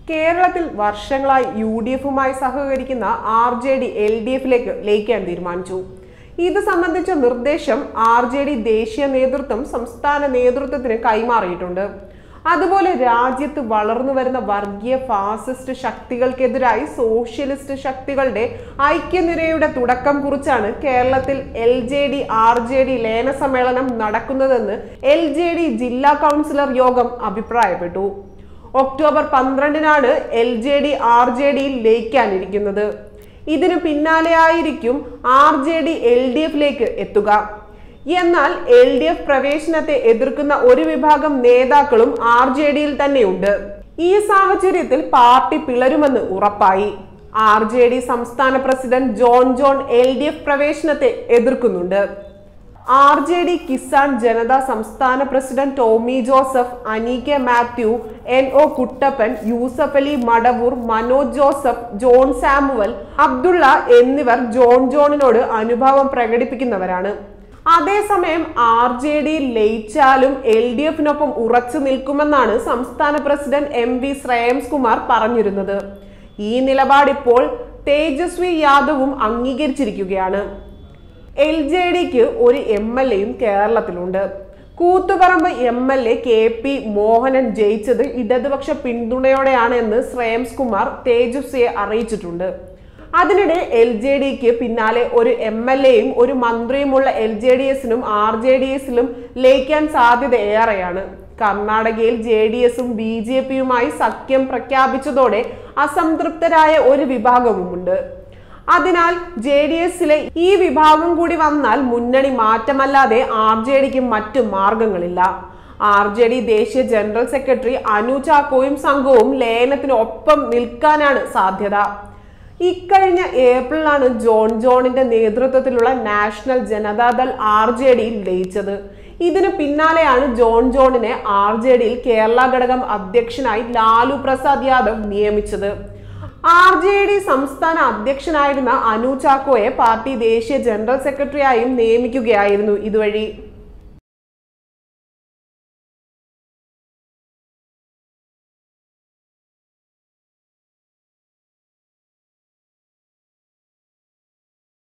കേരളത്തിൽ വർഷങ്ങളായി U D എഫുമായി സഹകരിക്കുന്ന R J D L D എഫിലേക്ക് ലയിക്കാൻ തീരുമാനിച്ചു ഇത് സംബന്ധിച്ച നിർദ്ദേശം ആർ ജെ ഡി ദേശീയ നേതൃത്വം സംസ്ഥാന നേതൃത്വത്തിന് കൈമാറിയിട്ടുണ്ട് അതുപോലെ രാജ്യത്ത് വളർന്നു വരുന്ന വർഗീയ ഫാസിസ്റ്റ് ശക്തികൾക്കെതിരായി സോഷ്യലിസ്റ്റ് ശക്തികളുടെ ഐക്യനിരയുടെ തുടക്കം കുറിച്ചാണ് കേരളത്തിൽ L J D R J D ലയന സമ്മേളനം നടക്കുന്നതെന്ന് എൽ ജെ ഡി ജില്ലാ കൗൺസിലർ യോഗം അഭിപ്രായപ്പെട്ടു ഒക്ടോബർ പന്ത്രണ്ടിനാണ് L J D R J ഡിയിൽ ലയിക്കാനിരിക്കുന്നത് ഇതിന് പിന്നാലെയായിരിക്കും R J D L D എഫിലേക്ക് എത്തുക എന്നാൽ എൽ ഡി എഫ് പ്രവേശനത്തെ എതിർക്കുന്ന ഒരു വിഭാഗം നേതാക്കളും ആർ ജെ ഡിയിൽ തന്നെയുണ്ട് ഈ സാഹചര്യത്തിൽ പാർട്ടി പിളരുമെന്ന് ഉറപ്പായി ആർ ജെ ഡി സംസ്ഥാന president John John L D F പ്രവേശനത്തെ എതിർക്കുന്നുണ്ട് R J D Kisan Janata സംസ്ഥാന പ്രസിഡന്റ് ടോമി ജോസഫ് അനീകെ മാത്യു എൻ ഒ കുട്ടപ്പൻ യൂസഫ് അലി മടവൂർ മനോജ് ജോസഫ് ജോൺ സാമുവൽ അബ്ദുള്ള എന്നിവർ ജോൺ ജോണിനോട് അനുഭാവം പ്രകടിപ്പിക്കുന്നവരാണ് അതേസമയം ആർ ജെ ഡി ലയിച്ചാലും എൽ ഡി എഫിനൊപ്പം ഉറച്ചു നിൽക്കുമെന്നാണ് സംസ്ഥാന president M V Shreyams Kumar പറഞ്ഞിരുന്നത് ഈ നിലപാടിപ്പോൾ തേജസ്വി യാദവും അംഗീകരിച്ചിരിക്കുകയാണ് എൽ ജെ ഡിക്ക് ഒരു എം എൽ എയും കേരളത്തിലുണ്ട് Koothuparamba M L A K P Mohanan ജയിച്ചത് ഇടതുപക്ഷ പിന്തുണയോടെയാണ് എന്ന് ശ്രേയംസ് കുമാർ തേജസ്വിയെ അറിയിച്ചിട്ടുണ്ട് അതിനിടെ എൽ ജെ ഡിക്ക് പിന്നാലെ ഒരു എം എൽ എയും ഒരു മന്ത്രിയുമുള്ള എൽ ജെ ഡി എസിനും ആർ ജെ ഡി എസിലും ലയിക്കാൻ സാധ്യത ഏറെയാണ് കർണാടകയിൽ ജെ ഡി എസും ബി ജെ പിയുമായി സഖ്യം പ്രഖ്യാപിച്ചതോടെ അസംതൃപ്തരായ ഒരു വിഭാഗവുമുണ്ട് അതിനാൽ ജെ ഡി എസിലെ ഈ വിഭാഗം കൂടി വന്നാൽ മുന്നണി മാറ്റമല്ലാതെ ആർ ജെ ഡിക്ക് മറ്റു മാർഗങ്ങളില്ല ആർ ജെ ഡി ദേശീയ ജനറൽ സെക്രട്ടറി അനു ചാക്കോയും സംഘവും ലയനത്തിന് ഒപ്പം നിൽക്കാനാണ് സാധ്യത ഇക്കഴിഞ്ഞ ഏപ്രിലാണ് ജോൺ ജോണിന്റെ നേതൃത്വത്തിലുള്ള നാഷണൽ ജനതാദൾ ആർ ജെ ഡിയിൽ ലയിച്ചത് ഇതിനു പിന്നാലെയാണ് ജോൺ ജോണിനെ ആർ ജെ ഡിയിൽ കേരള ഘടകം അധ്യക്ഷനായി ലാലു പ്രസാദ് യാദവ് നിയമിച്ചത് ആർ ജെ ഡി സംസ്ഥാന അധ്യക്ഷനായിരുന്ന അനു ചാക്കോയെ പാർട്ടി ദേശീയ ജനറൽ സെക്രട്ടറിയായും നിയമിക്കുകയായിരുന്നു ഇതുവഴി